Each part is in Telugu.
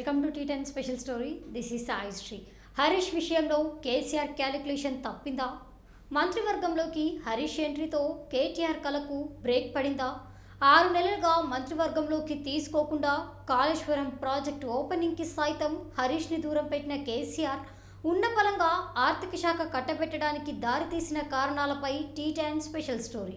welcome to T ten special story this is Sai Sri Harish విషయంలో కేసీఆర్ క్యాలిక్యులేషన్ తప్పిందా మంత్రివర్గంలోకి హరీష్ ఎంట్రీతో కేటీఆర్ కలకు బ్రేక్ పడిందా ఆరు నెలలుగా మంత్రివర్గంలోకి తీసుకోకుండా కాళేశ్వరం ప్రాజెక్టు ఓపెనింగ్కి సైతం హరీష్ని దూరం పెట్టిన కేసీఆర్ ఉన్న బలంగా ఆర్థిక శాఖ కట్టబెట్టడానికి దారితీసిన కారణాలపై టీ టెన్ స్పెషల్ స్టోరీ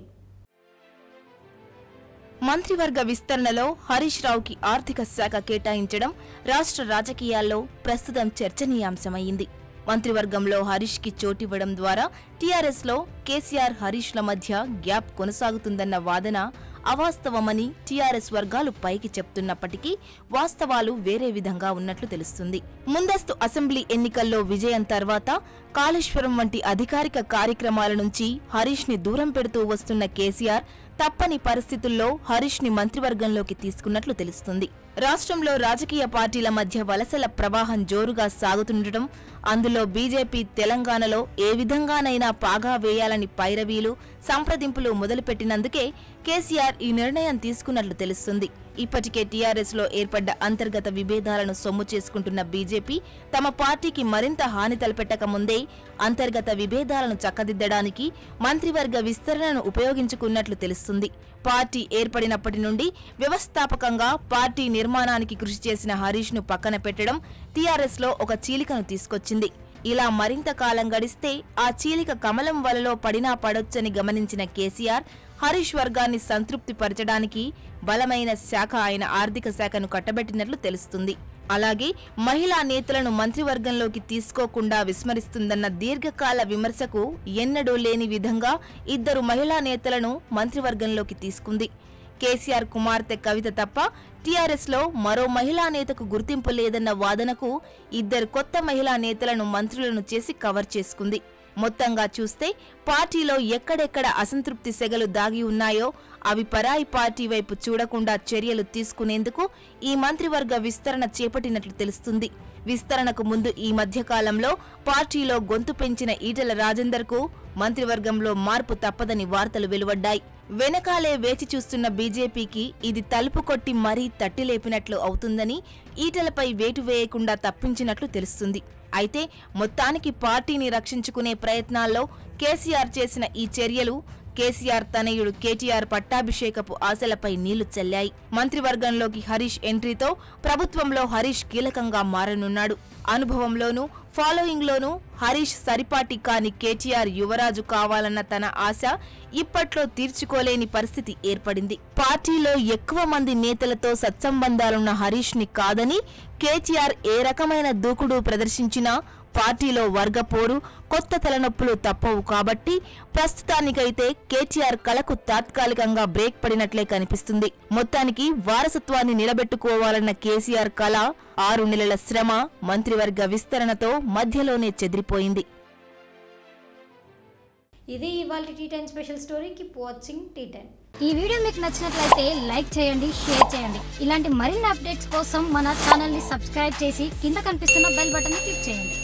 మంత్రివర్గ విస్తరణలో హరీష్ రావుకి ఆర్థిక శాఖ కేటాయించడం రాష్ట్ర రాజకీయాల్లో ప్రస్తుతం చర్చనీయాంశమైంది మంత్రివర్గంలో హరీష్ కి చోటివ్వడం ద్వారా టీఆర్ఎస్ లో కేసీఆర్ హరీష్ల మధ్య గ్యాప్ కొనసాగుతుందన్న వాదన అవాస్తవమని టీఆర్ఎస్ వర్గాలు పైకి చెప్తున్నప్పటికీ వాస్తవాలు వేరే విధంగా ఉన్నట్లు తెలుస్తుంది ముందస్తు అసెంబ్లీ ఎన్నికల్లో విజయం తర్వాత కాళేశ్వరం వంటి అధికారిక కార్యక్రమాల నుంచి హరీష్ ని దూరం పెడుతూ వస్తున్న కేసీఆర్ తప్పని పరిస్థితుల్లో హరీష్ ని మంత్రివర్గంలోకి తీసుకున్నట్లు తెలుస్తుంది రాష్ట్రంలో రాజకీయ పార్టీల మధ్య వలసల ప్రవాహం జోరుగా సాగుతుండటం అందులో బీజేపీ తెలంగాణలో ఏ విధంగానైనా పాగా వేయాలని పైరవీలు సంప్రదింపులు మొదలుపెట్టినందుకే కేసీఆర్ ఈ నిర్ణయం తీసుకున్నట్లు తెలుస్తుంది ఇప్పటికే టీఆర్ఎస్ లో ఏర్పడ్డ అంతర్గత విభేదాలను సొమ్ము చేసుకుంటున్న బీజేపీ తమ పార్టీకి మరింత హాని తలపెట్టక ముందే అంతర్గత విభేదాలను చక్కదిద్దడానికి మంత్రివర్గ విస్తరణను ఉపయోగించుకున్నట్లు తెలుస్తుంది పార్టీ ఏర్పడినప్పటి నుండి వ్యవస్థాపకంగా పార్టీ నిర్మాణానికి కృషి చేసిన హరీష్ ను పక్కన పెట్టడం టీఆర్ఎస్ లో ఒక చీలికను తీసుకొచ్చింది ఇలా మరింత కాలం గడిస్తే ఆ చీలిక కమలం వలలో పడినా పడొచ్చని గమనించిన కేసీఆర్ హరీష్ వర్గాన్ని సంతృప్తి పరచడానికి బలమైన శాఖ అయిన ఆర్థిక శాఖను కట్టబెట్టినట్లు తెలుస్తుంది అలాగే మహిళా నేతలను మంత్రివర్గంలోకి తీసుకోకుండా విస్మరిస్తుందన్న దీర్ఘకాల విమర్శకు ఎన్నడూ లేని విధంగా ఇద్దరు మహిళా నేతలను మంత్రివర్గంలోకి తీసుకుంది కేసీఆర్ కుమార్తె కవిత తప్ప టీఆర్ఎస్ లో మరో మహిళా నేతకు గుర్తింపు లేదన్న వాదనకు ఇద్దరు కొత్త మహిళా నేతలను మంత్రులను చేసి కవర్ చేసుకుంది మొత్తంగా చూస్తే పార్టీలో ఎక్కడెక్కడ అసంతృప్తి సెగలు దాగి ఉన్నాయో అవి పరాయి పార్టీ వైపు చూడకుండా చర్యలు తీసుకునేందుకు ఈ మంత్రివర్గ విస్తరణ చేపట్టినట్లు తెలుస్తుంది విస్తరణకు ముందు ఈ మధ్యకాలంలో పార్టీలో గొంతు పెంచిన ఈటెల రాజేందర్కు మంత్రివర్గంలో మార్పు తప్పదని వార్తలు వెలువడ్డాయి వెనకాలే వేచి చూస్తున్న బీజేపీకి ఇది తలుపు కొట్టి మరీ తట్టిలేపినట్లు అవుతుందని ఈటెలపై వేటు వేయకుండా తప్పించినట్లు తెలుస్తుంది అయితే మొత్తానికి పార్టీని రక్షించుకునే ప్రయత్నాల్లో కేసీఆర్ చేసిన ఈ చర్యలు కేసీఆర్ తనయుడు కేటీఆర్ పట్టాభిషేకపు ఆశలపై నీళ్లు చల్లాయి మంత్రివర్గంలోకి హరీష్ ఎంట్రీతో ప్రభుత్వంలో హరీష్ కీలకంగా మారనున్నాడు అనుభవంలోనూ ఫాలోయింగ్లోనూ హరీష్ సరిపాటి కాని కేటీఆర్ యువరాజు కావాలన్న తన ఆశ ఇప్పట్లో తీర్చుకోలేని పరిస్థితి ఏర్పడింది పార్టీలో ఎక్కువ మంది నేతలతో సత్సంబంధాలున్న హరీష్ ని కాదని కేటీఆర్ ఏ రకమైన దూకుడు ప్రదర్శించినా పార్టీలో వర్గపోరు కొత్త తలనొప్పులు తప్పవు కాబట్టి ప్రస్తుతానికైతే కేటీఆర్ కళకు తాత్కాలికంగా బ్రేక్ పడినట్లే కనిపిస్తుంది మొత్తానికి వారసత్వాన్ని నిలబెట్టుకోవాలన్న కేసీఆర్ కళ ఆరు నెలల శ్రమ మంత్రివర్గ విస్తరణతో మధ్యలోనే చెదిరిపోయింది ఇది ఇవాళ T ten special story keep watching T ten ఈ వీడియో మీకు నచ్చినట్లయితే లైక్ చేయండి షేర్ చేయండి ఇలాంటి మరిన్ని అప్డేట్స్ కోసం మన ఛానల్ని సబ్స్క్రైబ్ చేసి కింద కనిపిస్తున్న బెల్ బటన్ని క్లిక్ చేయండి